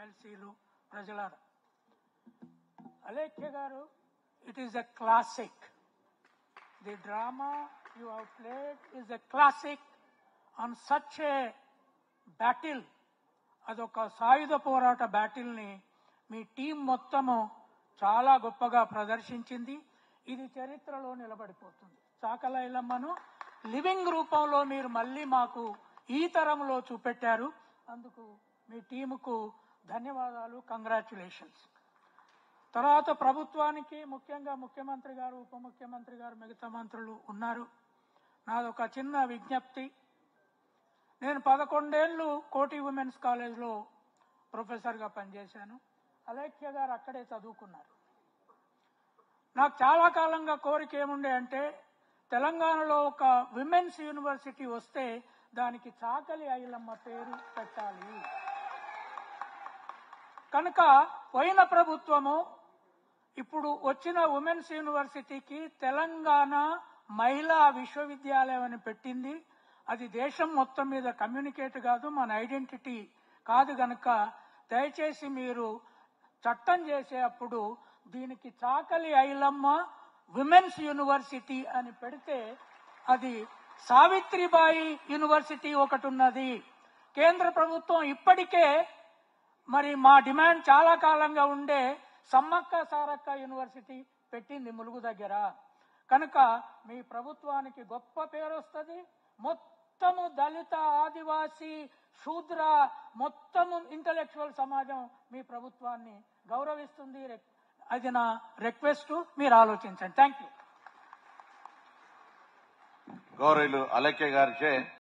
ఎమ్మెల్సీలు ప్రజలారా అలేఖ్య గారు it is a classic the drama you have played is a classic on such a battle అదొక సాయుధ పోరాట బ్యాటిల్ని మీ టీం మొత్తము చాలా గొప్పగా ప్రదర్శించింది ఇది చరిత్రలో నిలబడిపోతుంది చాకల ఇల్లమ్మను లివింగ్ రూపంలో మీరు మళ్ళీ మాకు ఈ తరంలో చూపెట్టారు అందుకు మీ టీముకు ధన్యవాదాలు కంగ్రాచులేషన్స్ తర్వాత ప్రభుత్వానికి ముఖ్యంగా ముఖ్యమంత్రి గారు ఉప ముఖ్యమంత్రి గారు మిగతా మంత్రులు ఉన్నారు నాదొక చిన్న విజ్ఞప్తి నేను పదకొండేళ్ళు కోటి ఉమెన్స్ కాలేజ్లో ప్రొఫెసర్గా పనిచేశాను అలేఖ్య గారు అక్కడే చదువుకున్నారు నాకు చాలా కాలంగా కోరిక ఏముండే అంటే తెలంగాణలో ఒక విమెన్స్ యూనివర్సిటీ వస్తే దానికి చాకలి ఐలమ్మ పేరు పెట్టాలి కనుక పోయిన ప్రభుత్వము ఇప్పుడు వచ్చిన ఉమెన్స్ యూనివర్సిటీకి తెలంగాణ మహిళా విశ్వవిద్యాలయం అని పెట్టింది అది దేశం మొత్తం మీద కమ్యూనికేట్ కాదు మన ఐడెంటిటీ కాదు గనక దయచేసి మీరు చట్టం చేసేటప్పుడు దీనికి చాకలి ఐలమ్మ విమెన్స్ యూనివర్సిటీ అని పెడితే అది సావిత్రిబాయి యూనివర్సిటీ ఒకటి ఉన్నది కేంద్ర ప్రభుత్వం ఇప్పటికే మరి మా డిమాండ్ చాలా కాలంగా ఉండే సమ్మక్క సారక్క యూనివర్సిటీ పెట్టింది ములుగు దగ్గర కనుక మీ ప్రభుత్వానికి గొప్ప పేరు వస్తుంది మొత్తము దళిత ఆదివాసీ శూద్ర మొత్తము ఇంటలెక్చువల్ సమాజం మీ ప్రభుత్వాన్ని గౌరవిస్తుంది రెక్- అది నా రిక్వెస్ట్ మీరు ఆలోచించండి థ్యాంక్ యూ గౌరవులు అలక్య గారిచే